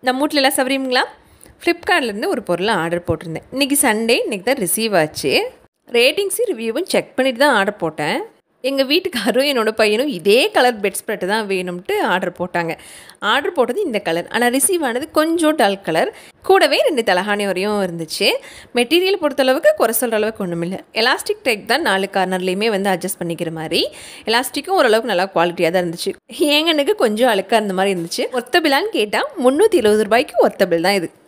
நம்ம வீட்டில் எல்லாம் சவரியுங்களா ஃப்ளிப்கார்ட்லேருந்து ஒரு பொருளை ஆர்டர் போட்டிருந்தேன் இன்றைக்கி சண்டே இன்றைக்கி தான் ரிசீவ் ஆச்சு ரேட்டிங்ஸும் ரிவ்யூவும் செக் பண்ணிட்டு தான் ஆர்டர் போட்டேன் எங்கள் வீட்டுக்காரும் என்னோட பையனும் இதே கலர் பெட் ஸ்ப்ரெட் தான் வேணும்ட்டு ஆர்டர் போட்டாங்க ஆர்டர் போட்டது இந்த கலர் ஆனால் ரிசீவ் ஆனது கொஞ்சம் டல் கலர் கூடவே ரெண்டு தலகாணி வரையும் இருந்துச்சு மெட்டீரியல் பொறுத்தளவுக்கு குறை சொல்கிற அளவுக்கு ஒன்றும் இல்லை எலாஸ்டிக் டைப் தான் நாலு கார்னர்லேயுமே வந்து அட்ஜஸ்ட் பண்ணிக்கிற மாதிரி எலாஸ்டிக்கும் ஓரளவுக்கு நல்லா குவாலிட்டியாக தான் இருந்துச்சு எங்கனுக்கு கொஞ்சம் அழுக்காக இருந்த மாதிரி இருந்துச்சு ஒத்த பில்லான்னு கேட்டால் முந்நூற்றி இருபது ரூபாய்க்கு ஒத்த பில் தான் இது